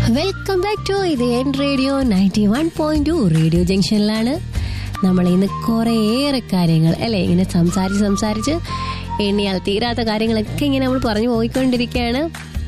welcome back to ഇത് എൻ radio ninety one point two radio ജംഗ്ഷനിലാണ് നമ്മൾ ഇന്ന് കുറേയേറെ കാര്യങ്ങൾ അല്ലെ ഇങ്ങനെ സംസാരിച്ച് സംസാരിച്ച് എണ്ണിയാൽ തീരാത്ത കാര്യങ്ങളൊക്കെ ഇങ്ങനെ നമ്മൾ പറഞ്ഞു പോയിക്കൊണ്ടിരിക്കുകയാണ്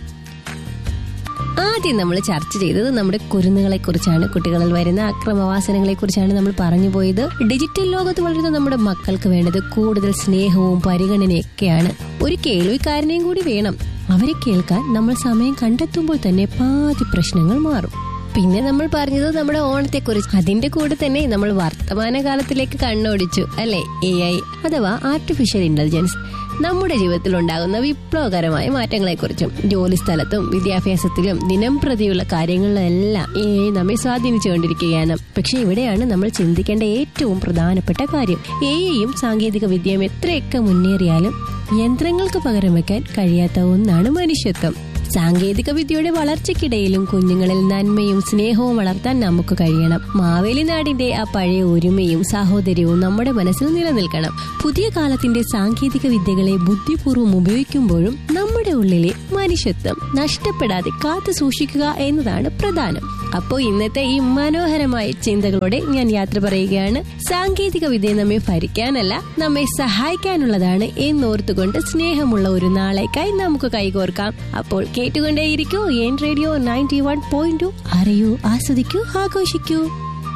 ആദ്യം നമ്മൾ ചർച്ച ചെയ്തത് നമ്മുടെ കുരുന്നുകളെ കുറിച്ചാണ് കുട്ടികളിൽ വരുന്ന അക്രമവാസനകളെ കുറിച്ചാണ് നമ്മൾ പറഞ്ഞു പോയത് ഡിജിറ്റൽ ലോകത്ത് വളരുന്ന നമ്മുടെ മക്കൾക്ക് വേണ്ടത് കൂടുതൽ സ്നേഹവും പരിഗണനയൊക്കെയാണ് ഒരു കേൾവിക്കാരനെയും കൂടി വേണം അവരെ കേൾക്കാൻ നമ്മൾ സമയം കണ്ടെത്തുമ്പോൾ തന്നെ പാതി പ്രശ്നങ്ങൾ മാറും പിന്നെ നമ്മൾ പറഞ്ഞത് നമ്മുടെ ഓണത്തെ കുറിച്ച് അതിന്റെ കൂടെ തന്നെ നമ്മൾ വർത്തമാന കാലത്തിലേക്ക് കണ്ണോടിച്ചു അല്ലെ എ ഐ അഥവാ ആർട്ടിഫിഷ്യൽ ഇന്റലിജൻസ് നമ്മുടെ ജീവിതത്തിൽ ഉണ്ടാകുന്ന വിപ്ലവകരമായ മാറ്റങ്ങളെക്കുറിച്ചും ജോലി സ്ഥലത്തും വിദ്യാഭ്യാസത്തിലും ദിനം പ്രതിയുള്ള കാര്യങ്ങളിലെല്ലാം എ ഐ നമ്മെ സ്വാധീനിച്ചുകൊണ്ടിരിക്കുകയാണ് പക്ഷെ ഇവിടെയാണ് നമ്മൾ ചിന്തിക്കേണ്ട ഏറ്റവും പ്രധാനപ്പെട്ട കാര്യം എ ഐയും സാങ്കേതിക വിദ്യയും എത്രയൊക്കെ മുന്നേറിയാലും യന്ത്രങ്ങൾക്ക് പകരം വെക്കാൻ കഴിയാത്ത ഒന്നാണ് മനുഷ്യത്വം സാങ്കേതിക വിദ്യയുടെ വളർച്ചയ്ക്കിടയിലും കുഞ്ഞുങ്ങളിൽ നന്മയും സ്നേഹവും വളർത്താൻ നമുക്ക് കഴിയണം മാവേലി നാടിന്റെ ആ പഴയ ഒരുമയും സാഹോദര്യവും നമ്മുടെ മനസ്സിൽ നിലനിൽക്കണം പുതിയ കാലത്തിന്റെ സാങ്കേതിക വിദ്യകളെ ബുദ്ധിപൂർവ്വം ഉപയോഗിക്കുമ്പോഴും നമ്മുടെ ഉള്ളിലെ മനുഷ്യത്വം നഷ്ടപ്പെടാതെ കാത്തു സൂക്ഷിക്കുക എന്നതാണ് പ്രധാനം അപ്പോൾ ഇന്നത്തെ ഈ മനോഹരമായ ചിന്തകളോടെ ഞാൻ യാത്ര പറയുകയാണ് സാങ്കേതിക വിദ്യ നമ്മെ ഭരിക്കാനല്ല നമ്മെ സഹായിക്കാനുള്ളതാണ് എന്നോർത്തുകൊണ്ട് സ്നേഹമുള്ള ഒരു നാളേക്കായി നമുക്ക് കൈകോർക്കാം അപ്പോൾ കേട്ടുകൊണ്ടേയിരിക്കൂ എൻ radio ninety one point two അറിയൂ ആസ്വദിക്കൂ ആഘോഷിക്കൂ